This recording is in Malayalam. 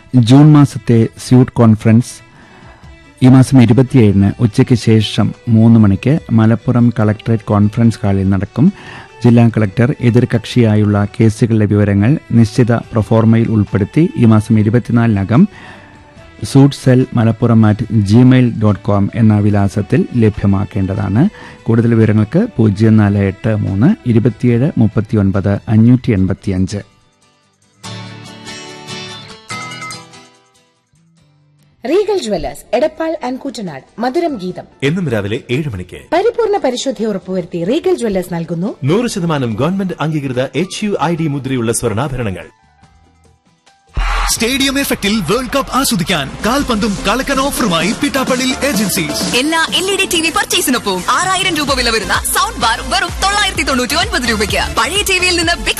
ജൂൺ മാസത്തെ സ്യൂട്ട് കോൺഫറൻസ് ഈ മാസം ഇരുപത്തിയേഴിന് ഉച്ചയ്ക്ക് ശേഷം മൂന്ന് മണിക്ക് മലപ്പുറം കളക്ടറേറ്റ് കോൺഫറൻസ് ഹാളിൽ നടക്കും ജില്ലാ കളക്ടർ എതിർകക്ഷിയായുള്ള കേസുകളുടെ വിവരങ്ങൾ നിശ്ചിത പ്രൊഫോർമയിൽ ഉൾപ്പെടുത്തി ഈ മാസം ഇരുപത്തിനാലിനകം suit cell Malappuram at Gmail dot com എന്ന വിലാസത്തിൽ ലഭ്യമാക്കേണ്ടതാണ് കൂടുതൽ വിവരങ്ങൾക്ക് പൂജ്യം നാല് എട്ട് മൂന്ന് ഇരുപത്തിയേഴ് മുപ്പത്തിയൊൻപത് അഞ്ഞൂറ്റി എൺപത്തിയഞ്ച് Regal jewellers Edappal and Koottanad Madhuram Geetham എന്നും രാവിലെ ഏഴ് മണിക്ക് പരിപൂർണ പരിശുദ്ധി ഉറപ്പുവരുത്തി റീഗൽ ജ്വല്ലേഴ്സ് നൽകുന്നു നൂറ് ശതമാനം ഗവൺമെന്റ് അംഗീകൃത എച്ച് യു ഐ ഡി മുദ്രയുള്ള സ്വർണ്ണാഭരണങ്ങൾ സ്റ്റേഡിയം എഫക്റ്റിൽ വേൾഡ് കപ്പ് ആസ്വദിക്കാൻ കാൽപന്തും കളക്കൻ ഓഫറുമായി പിട്ടാപ്പള്ളി ഏജൻസീസ് എല്ലാ L E D T V പർച്ചേസിനൊപ്പം ആറായിരം രൂപ വില വരുന്ന സൗണ്ട് ബാർ വെറും തൊള്ളായിരത്തി തൊണ്ണൂറ്റി ഒൻപത് രൂപയ്ക്ക് പഴയ ടിവിയിൽ നിന്ന് ബിഗ്